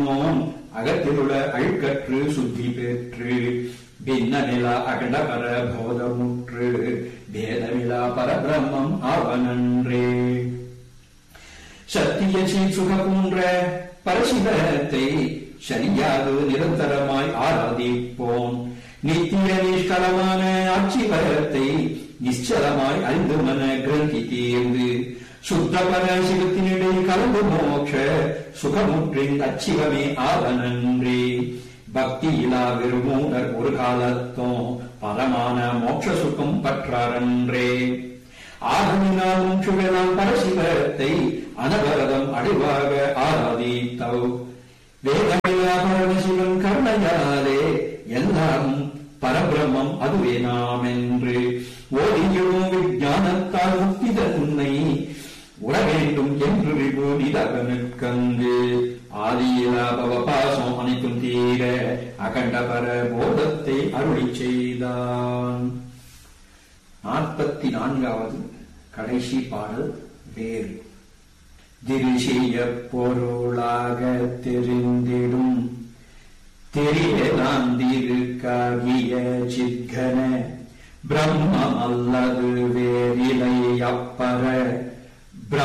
போனோம் அகத்திலுள்ள அழுக்கற்று சுத்தி பெற்று பின்ன நிலா அகண்டபர போதமுற்று பேதமிலா பரபிரம்மம் அவனன்றே சத்திய சுக போன்ற பரசிவத்தை சரியாக நிரந்தரமாய் ஆராதிப்போம் நித்திய நிஷ்கலமான ஆட்சிவரத்தை நிச்சலமாய் அறிந்து மன கிரந்தி தேர்ந்து சுத்த பரசிவத்தினிடை கலந்து மோட்ச சுகமுற்றின் அச்சிவமே ஆவனன்றே பக்தி இலா விருமூடர் ஒரு காலத்தும் பரமான மோட்ச சுகம் பற்றாரன்றே ஆகமினால் மூச்சுகளாம் பரசிவத்தை அனவரதம் அடைவாக ஆராதித்தவ் வேதமில்லா பரமசிவன் கருணையாலே எல்லாம் பரபிரம்மம் அதுவே நாம் என்று ஓதியும் விஞ்ஞானத்தால் முக்தித உன்னை உற வேண்டும் என்று விபூதிதகனுக்கங்கு ஆதியிலா பவபாசம் அனைத்தும் தீர அகண்டபர போதத்தை அருளி செய்தான் நாற்பத்தி நான்காவது கடைசி பாடல் வேறு திரிசிய பொருளாக தெரிந்திடும் தெரியாந்திருக்காகிய சித்கன பிரம்மம் அல்லது வேறிலை அப்பற